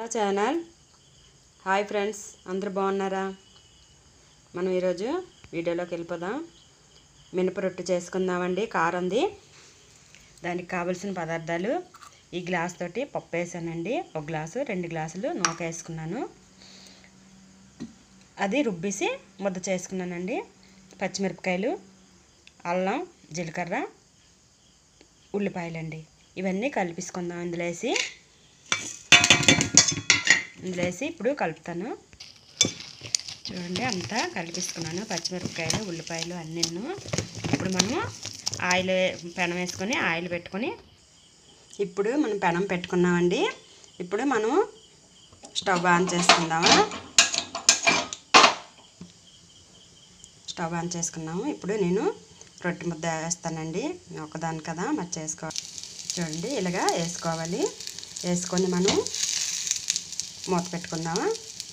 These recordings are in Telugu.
మా ఛానల్ హాయ్ ఫ్రెండ్స్ అందరు బాగున్నారా మనం ఈరోజు వీడియోలోకి వెళ్ళిపోదాం మినప రొట్టె చేసుకుందామండి కారంది దానికి కావలసిన పదార్థాలు ఈ గ్లాస్ తోటి పప్పు వేసానండి ఒక గ్లాసు రెండు గ్లాసులు నూక వేసుకున్నాను అది రుబ్బేసి ముద్ద చేసుకున్నానండి పచ్చిమిరపకాయలు అల్లం జీలకర్ర ఉల్లిపాయలండి ఇవన్నీ కలిపిసుకుందాం ఇందులో వేసి ఇందులో వేసి ఇప్పుడు కలుపుతాను చూడండి అంతా కలిపిసుకున్నాను పచ్చిమిరపకాయలు ఉల్లిపాయలు అన్నీను ఇప్పుడు మనము ఆయిల్ పెనం వేసుకొని ఆయిల్ పెట్టుకొని ఇప్పుడు మనం పెనం పెట్టుకున్నామండి ఇప్పుడు మనం స్టవ్ ఆన్ చేసుకుందామా స్టవ్ ఆన్ చేసుకున్నాము ఇప్పుడు నేను రొట్టె ముద్ద వేస్తానండి ఒకదాని కదా మరి చేసుకో చూడండి ఇలాగా వేసుకోవాలి వేసుకొని మనం మూత పెట్టుకుందామా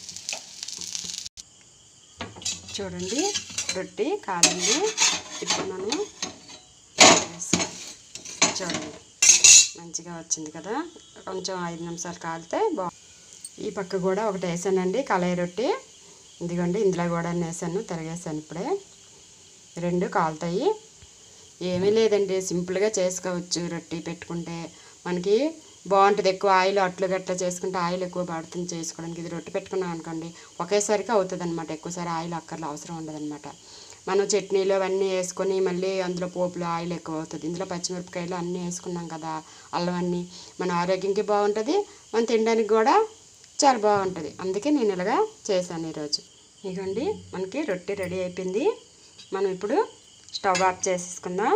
చూడండి రొట్టె కాలింది ఇప్పుడు మనము వేసుకో- చూడండి మంచిగా వచ్చింది కదా కొంచెం ఐదు నిమిషాలు కాలితే బా ఈ పక్క కూడా ఒకటి వేసానండి కళాయి రొట్టె ఇదిగోండి ఇందులో కూడా వేసాను తిరగేసాను ఇప్పుడే రెండు కాలుతాయి ఏమీ లేదండి సింపుల్గా చేసుకోవచ్చు రొట్టె పెట్టుకుంటే మనకి బాగుంటుంది ఎక్కువ ఆయిల్ అట్లు గట్లా చేసుకుంటే ఆయిల్ ఎక్కువ పడుతుంది చేసుకోవడానికి ఇది రొట్టె పెట్టుకున్నాం అనుకోండి ఒకేసారికి అవుతుంది అనమాట ఎక్కువసారి ఆయిల్ అక్కర్లు అవసరం ఉండదు మనం చట్నీలు అవన్నీ వేసుకొని మళ్ళీ అందులో పోపులో ఆయిల్ ఎక్కువ అవుతుంది ఇందులో పచ్చిమిరపకాయలు అన్నీ వేసుకున్నాం కదా అల్లం అన్నీ మన ఆరోగ్యంకి బాగుంటుంది మనం తినడానికి కూడా చాలా బాగుంటుంది అందుకే నేను ఇలాగా చేశాను ఈరోజు ఇదిగోండి మనకి రొట్టె రెడీ అయిపోయింది మనం ఇప్పుడు స్టవ్ ఆఫ్ చేసేసుకుందాం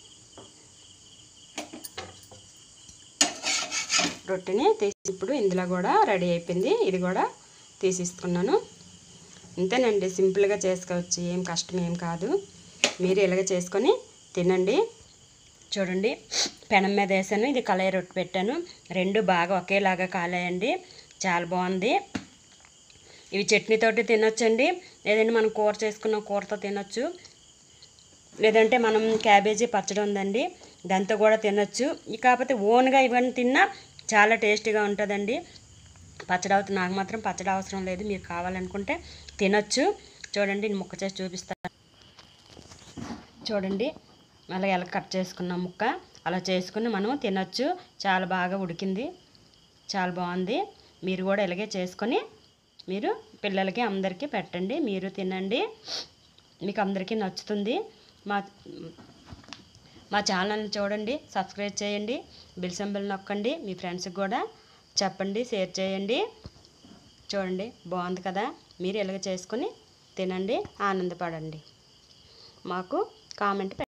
రొట్టెని తీసి ఇప్పుడు ఇందులో కూడా రెడీ అయిపోయింది ఇది కూడా తీసేసుకున్నాను అంతేనండి సింపుల్గా చేసుకోవచ్చు ఏం కష్టం ఏం కాదు మీరు ఇలాగ చేసుకొని తినండి చూడండి పెనం మీద వేసాను ఇది కళాయి రొట్టె పెట్టాను రెండు బాగా ఒకేలాగా కాలేయండి చాలా బాగుంది ఇవి చట్నీతోటి తినొచ్చండి లేదంటే మనం కూర చేసుకున్న కూరతో తినొచ్చు లేదంటే మనం క్యాబేజీ పచ్చడి ఉందండి దాంతో కూడా తినొచ్చు ఇక కాకపోతే ఓన్గా ఇవన్నీ తిన్నా చాలా టేస్టీగా ఉంటుందండి పచ్చడి అవుతుంది నాకు మాత్రం పచ్చడి అవసరం లేదు మీరు కావాలనుకుంటే తినొచ్చు చూడండి నేను ముక్క చేసి చూపిస్తాను చూడండి అలా ఎలా కట్ చేసుకున్నాం ముక్క అలా చేసుకుని మనం తినొచ్చు చాలా బాగా ఉడికింది చాలా బాగుంది మీరు కూడా ఇలాగే చేసుకొని మీరు పిల్లలకి అందరికీ పెట్టండి మీరు తినండి మీకు అందరికీ నచ్చుతుంది మా మా ఛానల్ని చూడండి సబ్స్క్రైబ్ చేయండి బిల్ సింబల్ నొక్కండి మీ ఫ్రెండ్స్కి కూడా చెప్పండి షేర్ చేయండి చూడండి బాగుంది కదా మీరు ఇలాగ చేసుకొని తినండి ఆనందపడండి మాకు కామెంట్